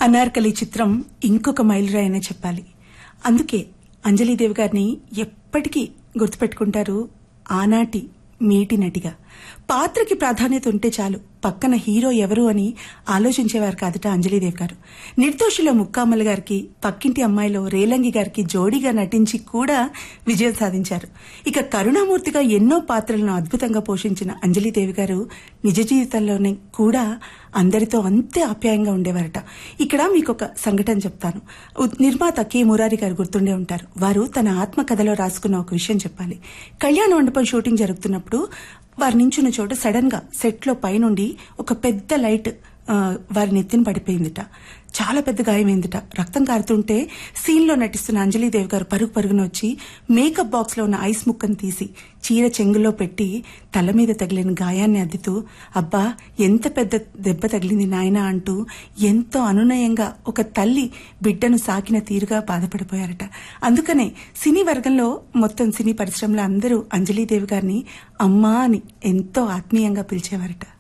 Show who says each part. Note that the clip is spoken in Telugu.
Speaker 1: అనార్కలి చిత్రం ఇంకొక మైలురాయి అనే చెప్పాలి అందుకే అంజలీదేవి గారిని ఎప్పటికీ గుర్తుపెట్టుకుంటారు ఆనాటి మేటి నటిగా పాత్రకి ప్రాధాన్యత ఉంటే చాలు పక్కన హీరో ఎవరు అని ఆలోచించేవారు కాదట అంజలీదేవి గారు నిర్దోషిలో ముక్కామల్ గారికి పక్కింటి అమ్మాయిలో రేలంగి గారికి జోడీగా నటించి కూడా విజయం సాధించారు ఇక కరుణామూర్తిగా ఎన్నో పాత్రలను అద్భుతంగా పోషించిన అంజలీదేవి గారు నిజ జీవితంలోనే కూడా అందరితో అంతే ఆప్యాయంగా ఉండేవారట ఇక్కడ మీకు ఒక సంఘటన చెప్తాను ఉ- నిర్మాత కె మురారి గారు గుర్తుండే ఉంటారు వారు తన ఆత్మకథలో రాసుకున్న ఒక విషయం చెప్పాలి కళ్యాణ మండపం షూటింగ్ జరుగుతున్నప్పుడు వారు నించున్న చోట సడన్ గా సెట్ లో పైనుండి ఒక పెద్ద లైట్ ఆ, వారి నెత్తిన పడిపోయిందిట చాలా పెద్ద గాయమైందిట రక్తం కారుతుంటే సీన్ లో నటిస్తున్న అంజలీదేవి గారు పరుగు పరుగున వచ్చి మేకప్ బాక్స్ లో ఉన్న ఐస్ ముక్కను తీసి చీర చెంగులో పెట్టి తల మీద తగిలిన గాయాన్ని అద్దుతూ అబ్బా ఎంత పెద్ద దెబ్బ తగిలింది నాయనా అంటూ ఎంతో అనునయంగా ఒక తల్లి బిడ్డను సాకిన తీరుగా బాధపడిపోయారట అందుకనే సినీ వర్గంలో మొత్తం సినీ పరిశ్రమలో అందరూ అంజలీదేవి గారిని అమ్మా అని ఎంతో ఆత్మీయంగా పిలిచేవారట